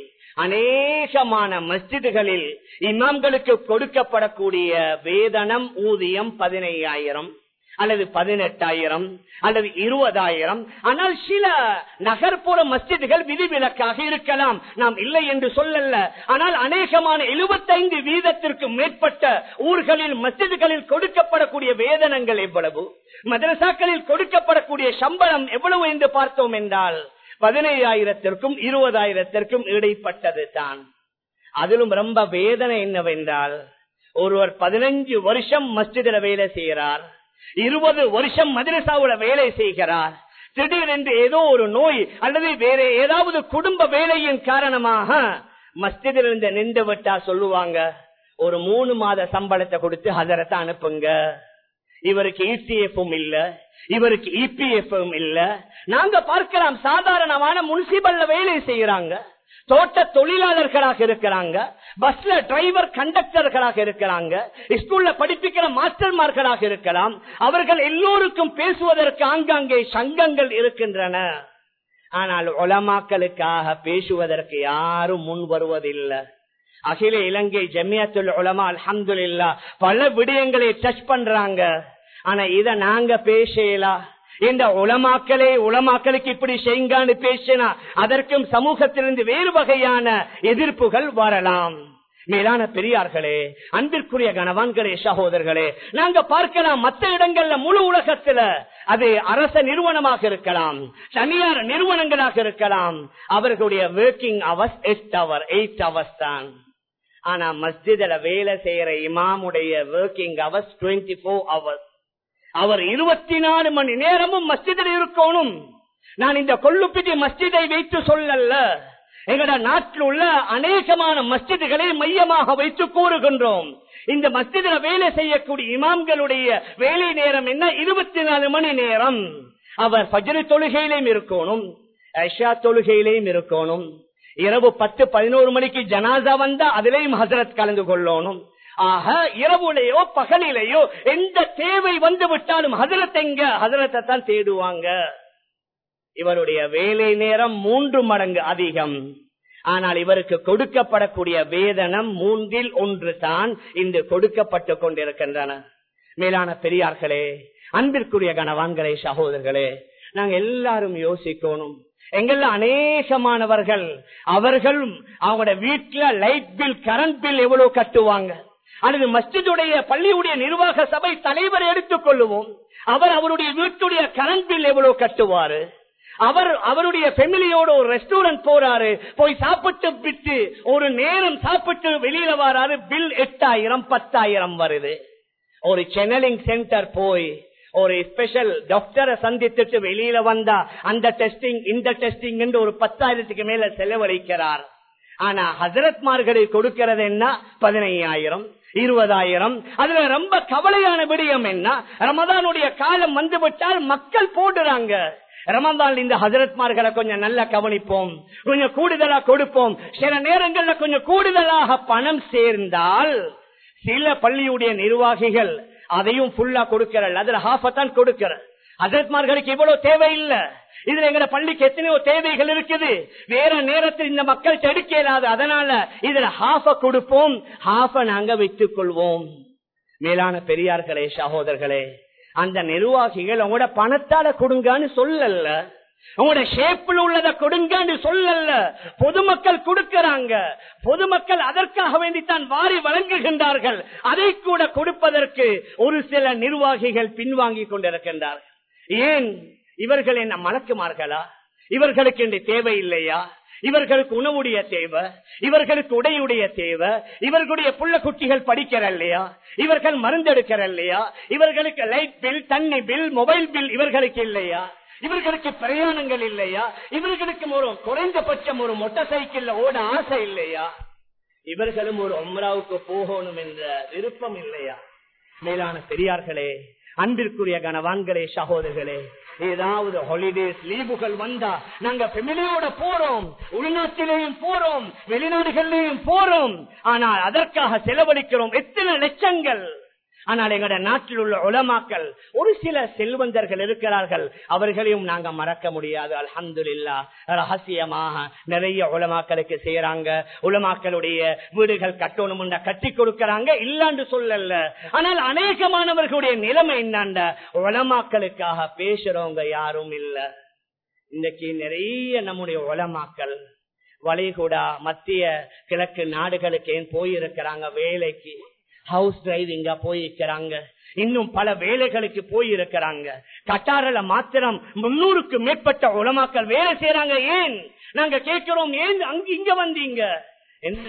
அநேகமான மஸ்ஜிதுகளில் இமாம்களுக்கு கொடுக்கப்படக்கூடிய வேதனம் ஊதியம் பதினையாயிரம் அல்லது பதினெட்டாயிரம் அல்லது இருபதாயிரம் ஆனால் சில நகர்ப்புற மஸ்ஜிதுகள் விதிவிலக்காக இருக்கலாம் நாம் இல்லை என்று சொல்லல ஆனால் அநேகமான எழுபத்தைந்து வீதத்திற்கு மேற்பட்ட ஊர்களில் மஸ்ஜிதுகளில் கொடுக்கப்படக்கூடிய வேதனங்கள் எவ்வளவு மதரசாக்களில் கொடுக்கப்படக்கூடிய சம்பளம் எவ்வளவு என்று பார்த்தோம் என்றால் பதினையாயிரத்திற்கும் இருபதாயிரத்திற்கும் இடைப்பட்டது தான் அதிலும் ரொம்ப வேதனை என்னவென்றால் ஒருவர் பதினஞ்சு வருஷம் மஸ்ஜிதில் வேலை செய்கிறார் இருபது வருஷம் மதரசாவுல வேலை செய்கிறார் திடீரென்று ஏதோ ஒரு நோய் அல்லது வேற ஏதாவது குடும்ப வேலையின் காரணமாக மஸ்ஜிதிலிருந்து நின்று விட்டா சொல்லுவாங்க ஒரு மூணு மாத சம்பளத்தை கொடுத்து ஹசரத்தை அனுப்புங்க இவருக்கு இபிஎஃப்பும் இல்ல இவருக்கு இபிஎஃப்பும் இல்ல நாங்க பார்க்கலாம் சாதாரணமான முனிசிபல்ல வேலை செய்யறாங்க தோட்ட தொழிலாளர்களாக இருக்கிறாங்க பஸ்ல டிரைவர் கண்டக்டர்களாக இருக்கிறாங்க ஸ்கூல்ல படிப்பிக்கிற மாஸ்டர்மார்களாக இருக்கலாம் அவர்கள் எல்லோருக்கும் பேசுவதற்கு ஆங்காங்கே சங்கங்கள் இருக்கின்றன ஆனால் உலமாக்களுக்காக பேசுவதற்கு யாரும் முன் வருவதில்லை அகில இலங்கை ஜமியத்துல் உலமா அலமதுல்லா பல விடயங்களை டச் பண்றாங்க ஆனா இத நாங்க பேசலாம் இந்த உலமாக்களே உலமாக்களுக்கு இப்படி செய்யுங்கான்னு பேசினா அதற்கும் சமூகத்திலிருந்து வேறு வகையான எதிர்ப்புகள் வரலாம் மேலான பெரியார்களே அன்பிற்குரிய கணவான்களே சகோதரர்களே நாங்க பார்க்கலாம் மற்ற இடங்கள்ல முழு உலகத்துல அது அரச நிறுவனமாக இருக்கலாம் தனியார் நிறுவனங்களாக இருக்கலாம் அவர்களுடைய working hours eight hour eight hours தான் ஆனா மஸ்ஜிதுல வேலை செய்யற இமாமுடைய working hours twenty four hours hour இருபத்தி நாலு மணி நேரமும் மஸ்ஜிதில் இருக்கணும் நான் இந்த கொல்லுப்பிட்டி மஸ்ஜிதை வைத்து சொல்லல எங்கட நாட்டில் உள்ள அநேகமான மஸ்ஜிதுகளை மையமாக வைத்து கூறுகின்றோம் இந்த மஸ்ஜிதில் வேலை செய்யக்கூடிய இமாம்களுடைய வேலை நேரம் என்ன இருபத்தி நாலு மணி நேரம் அவர் பஜ்ரு தொழுகையிலையும் இருக்கணும் ஐஷா தொழுகையிலையும் இருக்கணும் இரவு பத்து பதினோரு மணிக்கு ஜனாசா வந்தா அதிலையும் ஹசரத் கலந்து கொள்ளணும் ஆக இரவுலையோ பகலிலேயோ எந்த தேவை வந்து விட்டாலும் ஹசரத் எங்க ஹசரத்தை தான் தேடுவாங்க இவருடைய வேலை நேரம் மூன்று மடங்கு அதிகம் ஆனால் இவருக்கு கொடுக்கப்படக்கூடிய வேதனம் மூன்றில் ஒன்று தான் இன்று கொடுக்கப்பட்டு கொண்டிருக்கின்றன மேலான பெரியார்களே அன்பிற்குரிய கணவான்களே சகோதரர்களே நாங்க எல்லாரும் யோசிக்கணும் எங்கள்ல அநேகமானவர்கள் அவர்கள் அவங்களோட வீட்டுல லைட் பில் கரண்ட் பில் எவ்வளவு கட்டுவாங்க அல்லது மஸ்ஜிதுடைய பள்ளியுடைய நிர்வாக சபை தலைவர் எடுத்துக் கொள்ளுவோம் அவர் அவருடைய வீட்டுடைய கரண்ட் பில் எவ்வளவு கட்டுவாரு அவர் அவருடைய ஃபெமிலியோட ஒரு ரெஸ்டாரண்ட் போறாரு போய் சாப்பிட்டு விட்டு ஒரு நேரம் சாப்பிட்டு வெளியில வராரு பில் எட்டாயிரம் பத்தாயிரம் வருது ஒரு சென்னலிங் சென்டர் போய் ஒரு ஸ்பெஷல் டாக்டரை சந்தித்துட்டு வெளியில வந்தா அந்த டெஸ்டிங் இந்த டெஸ்டிங் என்று ஒரு பத்தாயிரத்துக்கு மேல செலவழிக்கிறார் ஆனா ஹசரத்மார்களை கொடுக்கிறது என்ன பதினையாயிரம் இருபதாயிரம் அதுல ரொம்ப கவலையான விடயம் என்ன ரமதானுடைய காலம் வந்துவிட்டால் மக்கள் போடுறாங்க ரமதான் இந்த ஹசரத்மார்களை கொஞ்சம் நல்லா கவனிப்போம் கொஞ்சம் கூடுதலா கொடுப்போம் சில நேரங்கள்ல கொஞ்சம் கூடுதலாக பணம் சேர்ந்தால் சில பள்ளியுடைய நிர்வாகிகள் அதையும் ஃபுல்லா கொடுக்கிறாள் அதுல ஹாஃபத்தான் கொடுக்கிற ஹசரத்மார்களுக்கு இவ்வளவு தேவையில்லை இதுல எங்க பள்ளிக்கு எத்தனையோ தேவைகள் இருக்குது வேற நேரத்தில் இந்த மக்கள் தடுக்க இயலாது அதனால இதுல ஹாஃப கொடுப்போம் ஹாஃப நாங்க வைத்துக் கொள்வோம் மேலான பெரியார்களே சகோதரர்களே அந்த நிர்வாகிகள் உங்களோட பணத்தால கொடுங்கன்னு சொல்லல உங்களோட ஷேப்பில் உள்ளதை கொடுங்கன்னு சொல்லல பொதுமக்கள் கொடுக்கிறாங்க பொதுமக்கள் அதற்காக வேண்டித்தான் வாரி வழங்குகின்றார்கள் அதை கூட கொடுப்பதற்கு ஒரு சில நிர்வாகிகள் பின்வாங்கி கொண்டிருக்கின்றார்கள் ஏன் இவர்கள் என்ன மலக்குமார்களா இவர்களுக்கு என்று தேவை இல்லையா இவர்களுக்கு உணவுடைய தேவை இவர்களுக்கு உடையுடைய தேவை இவர்களுடைய புள்ள குட்டிகள் படிக்கிற இல்லையா இவர்கள் மருந்தெடுக்கிற இல்லையா இவர்களுக்கு லைட் பில் தண்ணி பில் மொபைல் பில் இவர்களுக்கு இல்லையா இவர்களுக்கு பிரயாணங்கள் இல்லையா இவர்களுக்கு ஒரு குறைந்தபட்சம் ஒரு மொட்டர் சைக்கிள் ஓட ஆசை இல்லையா இவர்களும் ஒரு ஒம்ராவுக்கு போகணும் என்ற விருப்பம் இல்லையா மேலான பெரியார்களே அன்பிற்குரிய கனவான்களே சகோதரர்களே ஏதாவது ஹாலிடேஸ் லீவுகள் வந்தா நாங்க பெமிலியோட போறோம் உள்நாட்டிலேயும் போறோம் வெளிநாடுகளிலேயும் போறோம் ஆனால் அதற்காக செலவழிக்கிறோம் எத்தனை லட்சங்கள் ஆனால் எங்கட நாட்டில் உள்ள உலமாக்கள் ஒரு சில செல்வந்தர்கள் இருக்கிறார்கள் அவர்களையும் நாங்க மறக்க முடியாது அல்ஹம்துலில்லா ரகசியமாக நிறைய உலமாக்களுக்கு செய்யறாங்க உலமாக்களுடைய வீடுகள் கட்டணும் கட்டி கொடுக்கறாங்க இல்லாண்டு சொல்லல ஆனால் அநேகமானவர்களுடைய நிலைமை என்னண்ட உலமாக்களுக்காக பேசுறவங்க யாரும் இல்ல இன்னைக்கு நிறைய நம்முடைய உலமாக்கள் வளைகுடா மத்திய கிழக்கு நாடுகளுக்கு ஏன் போயிருக்கிறாங்க வேலைக்கு ஹவுஸ் டிரைவிங்கா போயிருக்கிறாங்க இன்னும் பல வேலைகளுக்கு போயிருக்கிறாங்க கட்டாரில மாத்திரம் முன்னூறுக்கு மேற்பட்ட உலமாக்கள் வேலை செய்யறாங்க ஏன் நாங்க கேட்கிறோம் ஏன் அங்க இங்க வந்தீங்க என்ன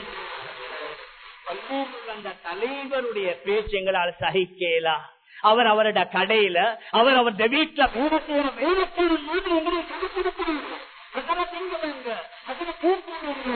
அந்த தலைவருடைய பேச்சு எங்களால் சகிக்கலா அவர் அவரோட கடையில அவர் அவருடைய வீட்டுல வேலை செய்யற வேலைக்காரன் மாதிரி எங்களை கணக்கெடுக்கிறாங்க அதெல்லாம் திங்குவாங்க அதுல கூப்பிடுவாங்க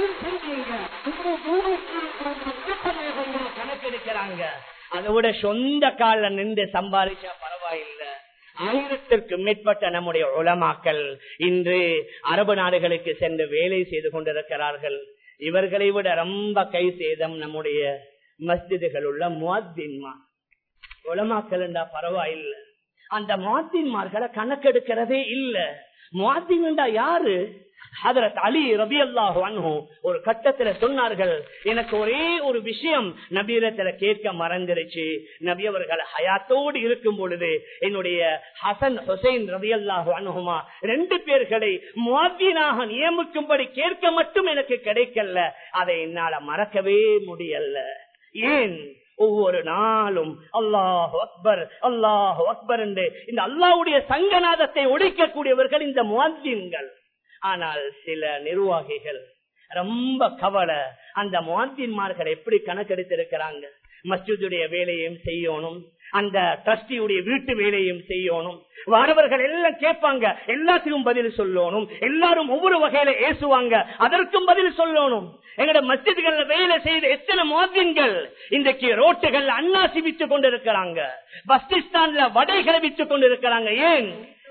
கணக்கெடுக்கிறாங்க அதை விட சொந்த கால நின்று சம்பாதிச்சா பரவாயில்லை ஆயிரத்திற்கு மேற்பட்ட நம்முடைய உலமாக்கள் இன்று அரபு நாடுகளுக்கு சென்று வேலை செய்து கொண்டிருக்கிறார்கள் இவர்களை விட ரொம்ப கை சேதம் நம்முடைய மஸ்ஜிதுகள் உள்ள முவாத்தின்மா உலமாக்கள் என்றா பரவாயில்லை அந்த முவாத்தின்மார்களை கணக்கெடுக்கிறதே இல்ல முவாத்தின்டா யாரு ஹதரத் அலி ரபி அல்லாஹ் ஒரு கட்டத்துல சொன்னார்கள் எனக்கு ஒரே ஒரு விஷயம் நபீரத்துல கேட்க மறந்துருச்சு நபி அவர்கள் ஹயாத்தோடு இருக்கும் பொழுது என்னுடைய ஹசன் ஹுசைன் ரபி அல்லாஹ் அனுகுமா ரெண்டு பேர்களை முவாத்தீனாக நியமிக்கும்படி கேட்க மட்டும் எனக்கு கிடைக்கல அதை என்னால மறக்கவே முடியல ஏன் ஒவ்வொரு நாளும் அல்லாஹ் அக்பர் அல்லாஹ் அக்பர் என்று இந்த அல்லாவுடைய சங்கநாதத்தை உடைக்கக்கூடியவர்கள் இந்த முவாத்தீன்கள் ஆனால் சில நிர்வாகிகள் ரொம்ப கவலை அந்த முவாத்தின்மார்கள் எப்படி கணக்கெடுத்திருக்கிறாங்க மஸ்ஜிதுடைய வேலையும் செய்யணும் அந்த ட்ரஸ்டியுடைய வீட்டு வேலையும் செய்யணும் வாரவர்கள் எல்லாம் கேட்பாங்க எல்லாத்துக்கும் பதில் சொல்லணும் எல்லாரும் ஒவ்வொரு வகையில ஏசுவாங்க அதற்கும் பதில் சொல்லணும் எங்கட மஸ்ஜிதுகள்ல வேலை செய்த எத்தனை மோதின்கள் இன்றைக்கு ரோட்டுகள் அண்ணாசி விச்சு கொண்டிருக்கிறாங்க பஸ் ஸ்டாண்ட்ல வடைகளை விச்சு கொண்டிருக்கிறாங்க ஏன்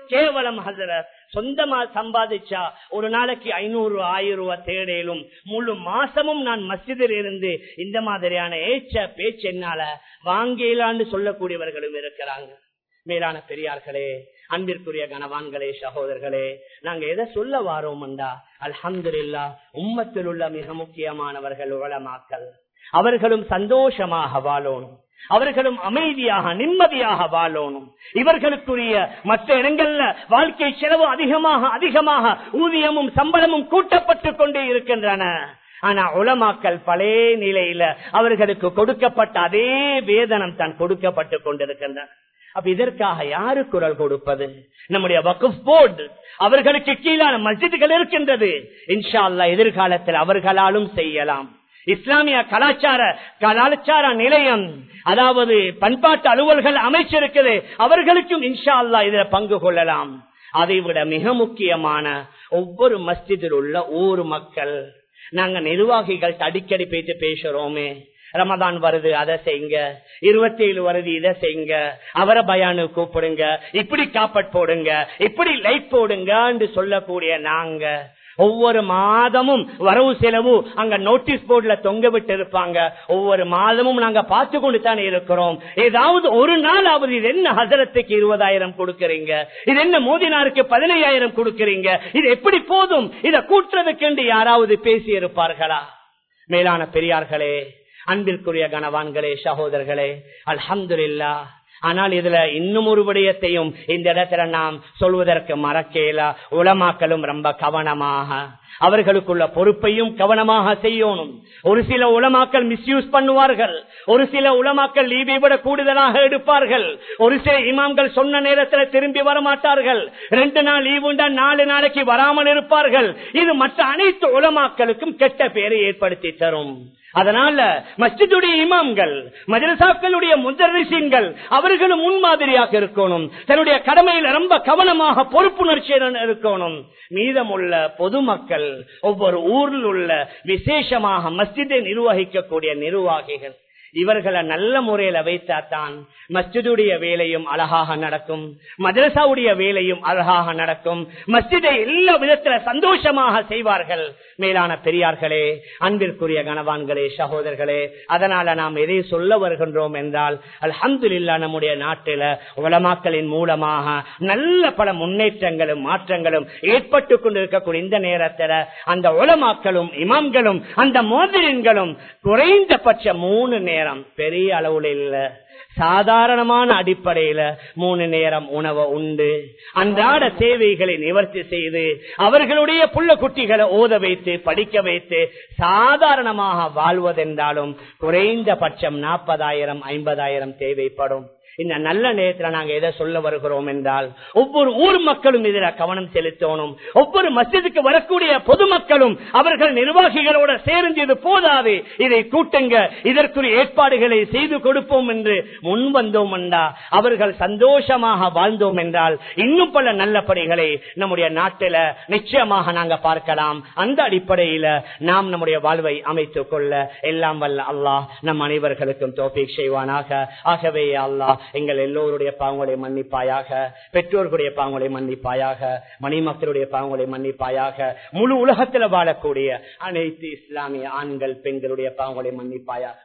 கேவலம் ஹசரத் சொந்தமா சம்பாதிச்சா ஒரு நாளைக்கு ஐநூறு ஆயிரம் ரூபாய் தேடையிலும் முழு மாசமும் நான் மஸ்ஜிதில் இருந்து இந்த மாதிரியான ஏச்ச பேச்சு என்னால வாங்கலான்னு சொல்லக்கூடியவர்களும் இருக்கிறாங்க மேலான பெரியார்களே அன்பிற்குரிய கனவான்களே சகோதரர்களே நாங்க எதை சொல்ல வாரோம்டா அல்ஹம்துலில்லா உம்மத்தில் உள்ள மிக முக்கியமானவர்கள் உளமாக்கல் அவர்களும் சந்தோஷமாக வாழணும் அவர்களும் அமைதியாக நிம்மதியாக வாழணும் இவர்களுக்குரிய மற்ற இடங்கள்ல வாழ்க்கை செலவு அதிகமாக அதிகமாக ஊதியமும் சம்பளமும் கூட்டப்பட்டு கொண்டே இருக்கின்றன ஆனா உலமாக்கல் பழைய நிலையில அவர்களுக்கு கொடுக்கப்பட்ட அதே வேதனம் தான் கொடுக்கப்பட்டு கொண்டிருக்கின்றன அப்ப இதற்காக யாரு குரல் கொடுப்பது நம்முடைய வகுப் போர்டு அவர்களுக்கு கீழான மஸ்ஜிதுகள் இருக்கின்றது இன்ஷா அல்லா எதிர்காலத்தில் அவர்களாலும் செய்யலாம் இஸ்லாமிய கலாச்சார கலாச்சார நிலையம் அதாவது பண்பாட்டு அலுவல்கள் அமைச்சிருக்குது அவர்களுக்கும் இன்ஷா அல்லா இதுல பங்கு கொள்ளலாம் அதைவிட மிக முக்கியமான ஒவ்வொரு மஸ்ஜிதில் உள்ள ஊர் மக்கள் நாங்க நிர்வாகிகள் அடிக்கடி பேச்சு பேசுறோமே ரமதான் வருது அதை செய்யுங்க இருபத்தி ஏழு வருது இதை செய்யுங்க அவரை பயானு கூப்பிடுங்க இப்படி காப்பட் போடுங்க இப்படி லைட் போடுங்க சொல்லக்கூடிய நாங்க ஒவ்வொரு மாதமும் வரவு செலவு அங்க நோட்டீஸ் போர்டுல தொங்க விட்டு இருப்பாங்க ஒவ்வொரு மாதமும் நாங்க பார்த்து கொண்டு தானே இருக்கிறோம் ஏதாவது ஒரு நாளாவது இது என்ன ஹசரத்துக்கு இருபதாயிரம் கொடுக்கறீங்க இது என்ன மோதினாருக்கு பதினையாயிரம் கொடுக்கறீங்க இது எப்படி போதும் இதை கூட்டுறதுக்கு யாராவது பேசி இருப்பார்களா மேலான பெரியார்களே அன்பிற்குரிய கனவான்களே சகோதரர்களே அல்ஹம்துல்லா ஆனால் இதுல இன்னும் ஒரு விடயத்தையும் இந்த இடத்துல நாம் சொல்வதற்கு மறக்கல உளமாக்கலும் ரொம்ப கவனமாக அவர்களுக்குள்ள பொறுப்பையும் கவனமாக செய்யணும் ஒரு சில உலமாக்கள் மிஸ்யூஸ் பண்ணுவார்கள் ஒரு சில உலமாக்கள் லீவை விட கூடுதலாக எடுப்பார்கள் ஒரு சில இமாம்கள் சொன்ன நேரத்தில் திரும்பி வர மாட்டார்கள் ரெண்டு நாள் லீவுண்டா நாலு நாளைக்கு வராமல் இருப்பார்கள் இது மற்ற அனைத்து உலமாக்களுக்கும் கெட்ட பெயரை ஏற்படுத்தி தரும் அதனால மஸ்ஜிதுடைய இமாம்கள் மதரசாக்களுடைய முதரிசீன்கள் அவர்களும் முன்மாதிரியாக இருக்கணும் தன்னுடைய கடமையில் ரொம்ப கவனமாக பொறுப்புணர்ச்சியுடன் இருக்கணும் மீதமுள்ள பொதுமக்கள் ஒவ்வொரு ஊரில் உள்ள விசேஷமாக மஸ்ஜிதை நிர்வகிக்கக்கூடிய நிர்வாகிகள் இவர்களை நல்ல முறையில வைத்தாத்தான் மஸ்ஜிதுடைய வேலையும் அழகாக நடக்கும் மதரசாவுடைய வேலையும் அழகாக நடக்கும் மஸ்ஜிதை எல்லா விதத்துல சந்தோஷமாக செய்வார்கள் மேலான பெரியார்களே அன்பிற்குரிய கனவான்களே சகோதரர்களே அதனால நாம் எதை சொல்ல வருகின்றோம் என்றால் அல்ஹம்துலில்லா நம்முடைய நாட்டில உலமாக்களின் மூலமாக நல்ல பல முன்னேற்றங்களும் மாற்றங்களும் ஏற்பட்டு கொண்டிருக்கக்கூடிய இந்த நேரத்தில் அந்த உலமாக்களும் இமாம்களும் அந்த மோதிரின்களும் குறைந்தபட்ச மூணு நேரம் பெரிய அளவுல இல்ல சாதாரணமான அடிப்படையில மூணு நேரம் உணவை உண்டு அன்றாட தேவைகளை நிவர்த்தி செய்து அவர்களுடைய புள்ள குட்டிகளை ஓத வைத்து படிக்க வைத்து சாதாரணமாக வாழ்வதென்றாலும் குறைந்தபட்சம் நாற்பதாயிரம் ஐம்பதாயிரம் தேவைப்படும் இந்த நல்ல நேரத்துல நாங்க எதை சொல்ல வருகிறோம் என்றால் ஒவ்வொரு ஊர் மக்களும் இதுல கவனம் செலுத்தணும் ஒவ்வொரு மசிதுக்கு வரக்கூடிய பொதுமக்களும் அவர்கள் நிர்வாகிகளோட சேர்ந்து இது போதாது இதை கூட்டுங்க இதற்குரிய ஏற்பாடுகளை செய்து கொடுப்போம் என்று முன் வந்தோம் என்றா அவர்கள் சந்தோஷமாக வாழ்ந்தோம் என்றால் இன்னும் பல நல்ல பணிகளை நம்முடைய நாட்டில நிச்சயமாக நாங்க பார்க்கலாம் அந்த அடிப்படையில நாம் நம்முடைய வாழ்வை அமைத்துக் கொள்ள எல்லாம் வல்ல அல்லாஹ் நம் அனைவர்களுக்கும் தோப்பிக் செய்வானாக ஆகவே அல்லாஹ் எங்கள் எல்லோருடைய பாவங்களை மன்னிப்பாயாக பெற்றோர்களுடைய பாவங்களை மன்னிப்பாயாக மணிமக்களுடைய பாவங்களை மன்னிப்பாயாக முழு உலகத்தில் வாழக்கூடிய அனைத்து இஸ்லாமிய ஆண்கள் பெண்களுடைய பாவங்களை மன்னிப்பாயாக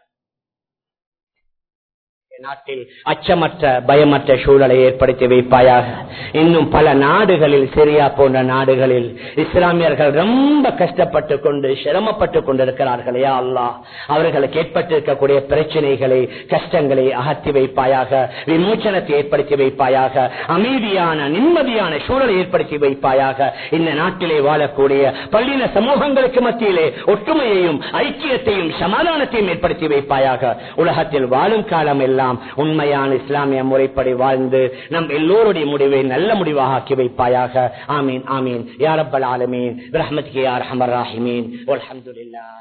நாட்டில் அச்சமற்ற பயமற்ற சூழலை ஏற்படுத்தி வைப்பாயாக இன்னும் பல நாடுகளில் சிரியா போன்ற நாடுகளில் இஸ்லாமியர்கள் ரொம்ப கஷ்டப்பட்டு கொண்டு சிரமப்பட்டு கொண்டிருக்கிறார்களே அல்லா அவர்களுக்கு ஏற்பட்டிருக்கக்கூடிய பிரச்சனைகளை கஷ்டங்களை அகற்றி வைப்பாயாக விமோச்சனத்தை ஏற்படுத்தி வைப்பாயாக அமைதியான நிம்மதியான சூழலை ஏற்படுத்தி வைப்பாயாக இந்த நாட்டிலே வாழக்கூடிய பள்ளின சமூகங்களுக்கு மத்தியிலே ஒற்றுமையையும் ஐக்கியத்தையும் சமாதானத்தையும் ஏற்படுத்தி வைப்பாயாக உலகத்தில் வாழும் காலம் எல்லாம் உண்மையான இஸ்லாமிய முறைப்படி வாழ்ந்து நம் எல்லோருடைய முடிவை நல்ல முடிவாக ஆக்கி வைப்பாயாக ஆமீன் ஆமீன் யாரப்பல் ஆலமீன் ரஹமத்கே யார் ஹமர் ராஹிமீன் அல்ஹம்துலில்லாஹ்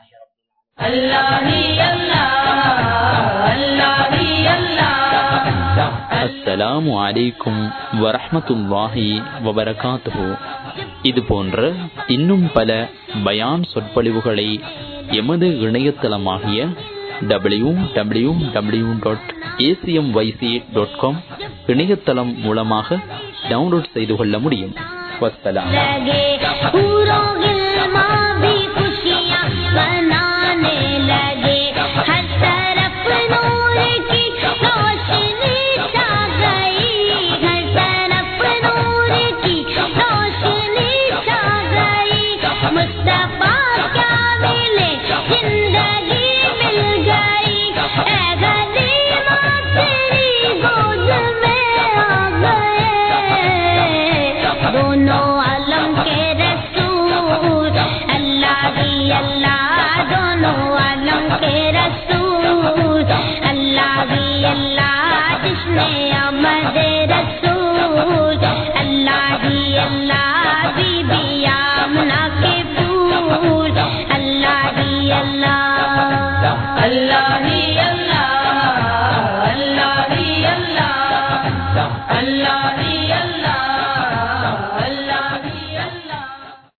அஸ்ஸலாமு அலைக்கும் வரஹ்மத்துல்லாஹி வபரகாத்துஹு இது போன்ற இன்னும் பல பயான் சொற்பொழிவுகளை எமது இணையதளமாகிய W W W dot A C M Y C dot com இணையதளம் மூலமாக டவுன்லோட் செய்து கொள்ள முடியும் வஸ்ஸலாம் लगे पूरों गिलमा भी खुशियाँ मनाने लगे हर तरफ नूर की रोशनी छा गई हर तरफ नूर की रोशनी छा गई मुस्तफा क्या मिले जिंदगी मिल गई ऐ गरीबा तेरी गोद में आ गए दोनों आलम के रसूल अल्लाह ही अल्लाह दोनों आलम के रसूल अल्लाह ही अल्लाह जिसने हम